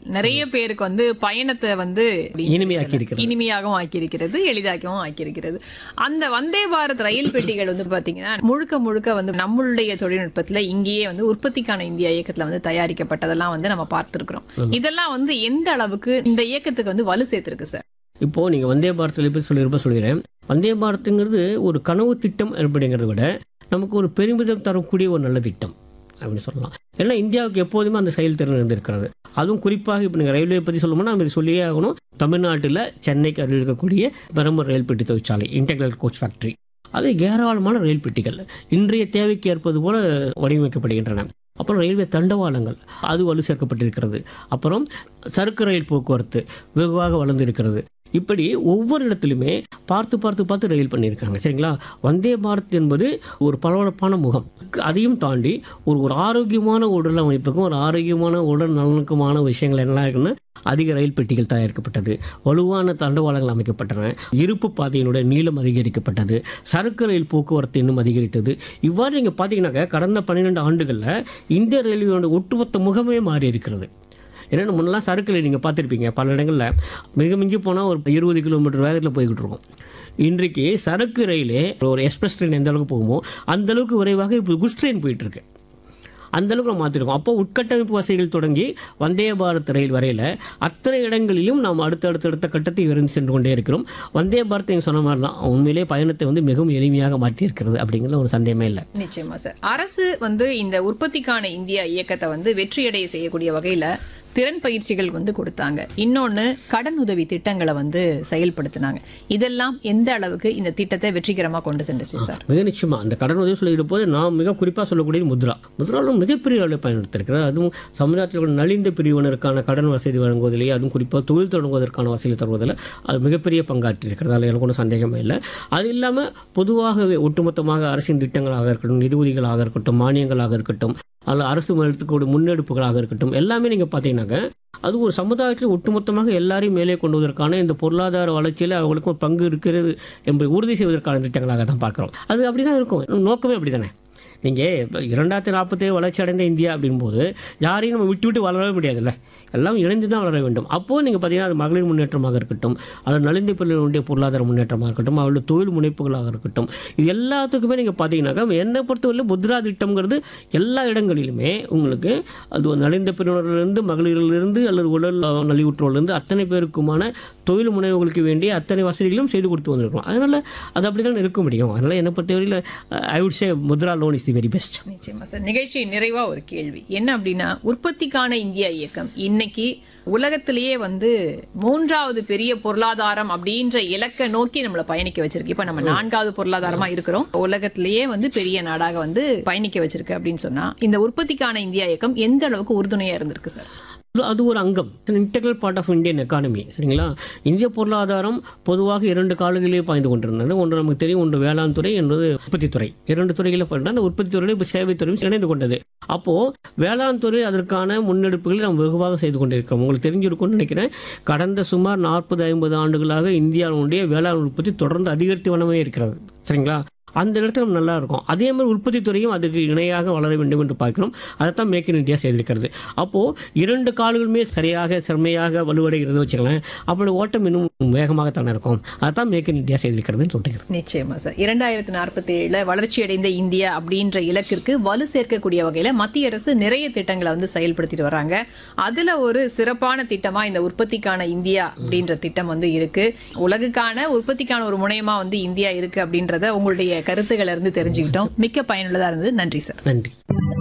நிறைய பேருக்கு வந்து பயணத்தை வந்து இனிமையாக்கி இருக்கிறது. இனிமையாகவும் ஆக்கியிருக்கிறது எளிதாகவும் ஆக்கியிருக்கிறது அந்த வந்தே பாரத் ரயில் பெட்டிகள் வந்து பாத்தீங்கன்னா முழுக்க முழுக்க வந்து நம்மளுடைய தொழில்நுட்பத்துல இங்கேயே வந்து உற்பத்திக்கான இந்தியா இயக்கத்துல வந்து தயாரிக்கப்பட்டதெல்லாம் வந்து நம்ம பார்த்திருக்கிறோம் இதெல்லாம் வந்து எந்த அளவுக்கு இந்த இயக்கத்துக்கு வந்து வலு சேர்த்திருக்கு சார் இப்போ நீங்க வந்தே பாரத்தில் பற்றி சொல்லியிருப்ப சொல்லிடுறேன் வந்தே பாரத்துங்கிறது ஒரு கனவு திட்டம் அப்படிங்கிறத விட நமக்கு ஒரு பெருமிதம் தரக்கூடிய ஒரு நல்ல திட்டம் அப்படின்னு சொல்லலாம் ஏன்னா இந்தியாவுக்கு எப்போதுமே அந்த செயல்திறன் இருந்திருக்கிறது அதுவும் குறிப்பாக இப்போ நீங்கள் ரயில்வே பற்றி சொல்லணும்னா நம்ம இது சொல்லியே ஆகணும் தமிழ்நாட்டில் சென்னைக்கு அருகில் இருக்கக்கூடிய பெரம்பூர் ரயில் பெட்டி தொழிற்சாலை இன்டெகிரல் கோச் ஃபேக்டரி அது ஏராளமான ரயில் பெட்டிகள் இன்றைய தேவைக்கு ஏற்பது போல வடிவமைக்கப்படுகின்றன அப்புறம் ரயில்வே தண்டவாளங்கள் அது வலு சேர்க்கப்பட்டிருக்கிறது அப்புறம் சரக்கு ரயில் போக்குவரத்து வெகுவாக வளர்ந்திருக்கிறது இப்படி ஒவ்வொரு இடத்துலையுமே பார்த்து பார்த்து பார்த்து ரயில் பண்ணியிருக்காங்க சரிங்களா வந்தே பாரத் என்பது ஒரு பளபளப்பான முகம் அதையும் தாண்டி ஒரு ஒரு ஆரோக்கியமான உடல் அமைப்புக்கும் ஒரு ஆரோக்கியமான உடல் நலனுக்குமான விஷயங்கள் என்ன இருக்குன்னு அதிக ரயில் பெட்டிகள் தயாரிக்கப்பட்டது வலுவான தண்டவாளங்கள் அமைக்கப்பட்டன இருப்பு பாதையினுடைய நீளம் அதிகரிக்கப்பட்டது சரக்கு ரயில் போக்குவரத்து இன்னும் அதிகரித்தது இவ்வாறு நீங்கள் பார்த்தீங்கன்னாக்க கடந்த பன்னிரெண்டு ஆண்டுகளில் இந்திய ரயில்வேயோட ஒட்டுமொத்த முகமே மாறி இருக்கிறது ஏன்னா முன்னெல்லாம் சரக்குல நீங்கள் பார்த்துருப்பீங்க பல இடங்களில் மிக மிஞ்சி போனால் ஒரு இருபது கிலோமீட்டர் வேகத்தில் போய்கிட்டு இருக்கோம் இன்றைக்கு சரக்கு ரயிலே ஒரு எக்ஸ்பிரஸ் ட்ரெயின் எந்த அளவுக்கு போகுமோ அந்த அளவுக்கு விரைவாக இப்போ குஸ் ட்ரெயின் போயிட்டு இருக்கு அந்த அளவுக்கு நம்ம மாற்றிருக்கோம் அப்போ உட்கட்டமைப்பு வசதிகள் தொடங்கி வந்தே பாரத் ரயில் வரையில் அத்தனை இடங்களிலும் நாம் அடுத்த அடுத்த அடுத்த கட்டத்தை விரைந்து சென்று கொண்டே இருக்கிறோம் வந்தே பாரத் நீங்கள் சொன்ன மாதிரி தான் உண்மையிலே பயணத்தை வந்து மிகவும் எளிமையாக மாற்றியிருக்கிறது அப்படிங்கிறது ஒரு சந்தேகமே இல்லை நிச்சயமா சார் அரசு வந்து இந்த உற்பத்திக்கான இந்தியா இயக்கத்தை வந்து வெற்றியடைய செய்யக்கூடிய வகையில திறன் பயிற்சிகள் வந்து கொடுத்தாங்க இன்னொன்னு கடன் உதவி திட்டங்களை வந்து செயல்படுத்தினாங்க இதெல்லாம் எந்த அளவுக்கு இந்த திட்டத்தை வெற்றிகரமா கொண்டு சென்றுச்சு சார் மிக நிச்சயமா அந்த கடன் உதவி சொல்லிட்டு போது நான் மிக குறிப்பாக சொல்லக்கூடியது முத்ரா முத்ராவில் மிகப்பெரிய அளவில் பயன்படுத்திருக்கிறது அதுவும் சமுதாயத்தில் உள்ள நலிந்த பிரிவினருக்கான கடன் வசதி வழங்குவதிலேயே அதுவும் குறிப்பாக தொழில் தொடங்குவதற்கான வசதி தருவதில் அது மிகப்பெரிய பங்காற்றியிருக்கிறது அதில் எனக்கு ஒன்றும் சந்தேகமே இல்லை அது இல்லாமல் பொதுவாகவே ஒட்டுமொத்தமாக அரசின் திட்டங்களாக இருக்கட்டும் நிதி உதவிகளாக இருக்கட்டும் மானியங்களாக இருக்கட்டும் அல்ல அரசு எடுத்துக்கூடிய முன்னெடுப்புகளாக இருக்கட்டும் எல்லாமே நீங்கள் பார்த்தீங்கன்னாக்க அது ஒரு சமுதாயத்தில் ஒட்டுமொத்தமாக எல்லாரையும் மேலே கொண்டு வருவதற்கான இந்த பொருளாதார வளர்ச்சியில் அவங்களுக்கு ஒரு பங்கு இருக்கிறது என்பதை உறுதி செய்வதற்கான திட்டங்களாக தான் பார்க்குறோம் அது அப்படி தான் இருக்கும் நோக்கமே அப்படி தானே நீங்கள் இரண்டாயிரத்தி நாற்பத்தேழு வளர்ச்சி அடைந்த இந்தியா அப்படின்போது யாரையும் நம்ம விட்டு விட்டு வளரவே முடியாதுல்ல எல்லாம் இணைந்து தான் வளர வேண்டும் அப்போது நீங்கள் பார்த்தீங்கன்னா அது மகளிர் முன்னேற்றமாக இருக்கட்டும் அது நலிந்த பிரிவினுடைய பொருளாதார முன்னேற்றமாக இருக்கட்டும் அவளுடைய தொழில் முனைப்புகளாக இருக்கட்டும் இது எல்லாத்துக்குமே நீங்கள் பார்த்தீங்கன்னாக்கா என்னை பொறுத்தவரை முத்ரா திட்டம்ங்கிறது எல்லா இடங்களிலுமே உங்களுக்கு அது ஒரு நலிந்த பிரிவினரிலிருந்து மகளிரிலிருந்து அல்லது உடல் அஹ், நலிவுற்றோர்லேருந்து அத்தனை பேருக்குமான தொழில் முனைவுகளுக்கு வேண்டிய அத்தனை வசதிகளும் செய்து கொடுத்து வந்திருக்கிறோம் அதனால் அது அப்படி தான் இருக்க முடியும் அதனால் என்னை பொறுத்தவரையில் I would say Mudra loan is the very best நிச்சயமா சார் நிகழ்ச்சி நிறைவா ஒரு கேள்வி என்ன அப்படின்னா உற்பத்திக்கான இந்தியா இயக்கம் இன்னைக்கு உலகத்திலேயே வந்து மூன்றாவது பெரிய பொருளாதாரம் அப்படின்ற இலக்கை நோக்கி நம்மளை பயணிக்க வச்சிருக்கு இப்ப நம்ம நான்காவது பொருளாதாரமா இருக்கிறோம் உலகத்திலேயே வந்து பெரிய நாடாக வந்து பயணிக்க வச்சிருக்கு அப்படின்னு சொன்னா இந்த உற்பத்திக்கான இந்தியா இயக்கம் எந்த அளவுக்கு உறுதுணையா இருந்திருக்கு சார் அது- அது ஒரு அங்கம் integral part of Indian economy சரிங்களா இந்திய பொருளாதாரம் பொதுவாக இரண்டு காலங்களிலே பாய்ந்து கொண்டிருந்தது ஒன்று நமக்கு தெரியும் ஒன்று வேளாண் துறை என்பது உற்பத்தி துறை இரண்டு துறைகளில் போயிட்டு அந்த உற்பத்தி துறையில் இப்போ சேவை துறையும் இணைந்து கொண்டது அப்போது வேளாண் துறை அதற்கான முன்னெடுப்புகளை நாம் வெகுவாக செய்து கொண்டிருக்கிறோம் உங்களுக்கு தெரிஞ்சிருக்கும்னு நினைக்கிறேன் கடந்த சுமார் நாற்பது ஐம்பது ஆண்டுகளாக இந்தியாவுடைய வேளாண் உற்பத்தி தொடர்ந்து அதிகரித்து வனமே இருக்கிறது சரிங்களா அந்த இடத்துல நம்ம நல்லா இருக்கும் அதே மாதிரி உற்பத்தி துறையும் அதுக்கு இணையாக வளர வேண்டும் என்று பார்க்கிறோம் அதைத்தான் மேக் இன் இந்தியா செய்திருக்கிறது அப்போது இரண்டு கால்களுமே சரியாக செம்மையாக வலுவடைகிறது வச்சுக்கலாம் அப்படி ஓட்டம் இன்னும் வேகமாகத்தானே இருக்கும் அதைத்தான் மேக் இன் இந்தியா செய்திருக்கிறதுன்னு சொல்லிக்கிறேன் நிச்சயமா சார் இரண்டாயிரத்தி நாற்பத்தி ஏழுல வளர்ச்சியடைந்த இந்தியா அப்படின்ற இலக்கிற்கு வலு சேர்க்கக்கூடிய வகையில மத்திய அரசு நிறைய திட்டங்களை வந்து செயல்படுத்திட்டு வராங்க அதுல ஒரு சிறப்பான திட்டமா இந்த உற்பத்திக்கான இந்தியா அப்படின்ற திட்டம் வந்து இருக்கு உலகுக்கான உற்பத்திக்கான ஒரு முனையமா வந்து இந்தியா இருக்கு அப்படின்றத உங்களுடைய கருத்துக்களை இருந்து தெரிஞ்சுக்கிட்டோம் மிக்க பயனுள்ளதா இருந்தது நன்றி சார் நன்றி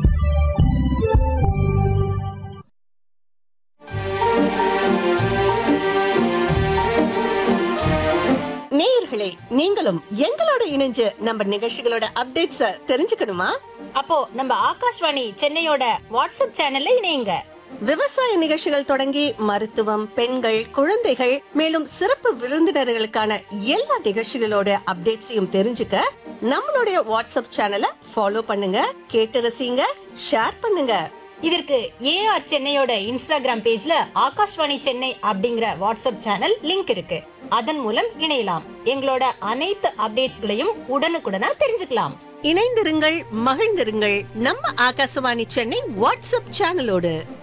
நேயர்களே நீங்களும் எங்களோட இணைஞ்சு நம்ம நிகழ்ச்சிகளோட அப்டேட்ஸ தெரிஞ்சுக்கணுமா அப்போ நம்ம ஆகாஷ்வாணி சென்னையோட வாட்ஸ்அப் சேனல்ல இணையுங்க விவசாய நிகழ்ச்சிகள் தொடங்கி மருத்துவம் பெண்கள் குழந்தைகள் மேலும் சிறப்பு விருந்தினர்களுக்கான எல்லா நிகழ்ச்சிகளோட அப்டேட்ஸையும் தெரிஞ்சுக்க நம்மளுடைய வாட்ஸ்அப் சேனலை ஃபாலோ பண்ணுங்க கேட்டு ரசிங்க ஷேர் பண்ணுங்க இதற்கு ஏஆர் சென்னையோட இன்ஸ்டாகிராம் பேஜ்ல ஆகாஷ்வாணி சென்னை அப்படிங்கிற வாட்ஸ்அப் சேனல் லிங்க் இருக்கு அதன் மூலம் இணையலாம் எங்களோட அனைத்து அப்டேட்ஸ்களையும் உடனுக்குடனா தெரிஞ்சுக்கலாம் இணைந்திருங்கள் மகிழ்ந்திருங்கள் நம்ம ஆகாசவாணி சென்னை வாட்ஸ்அப் சேனலோடு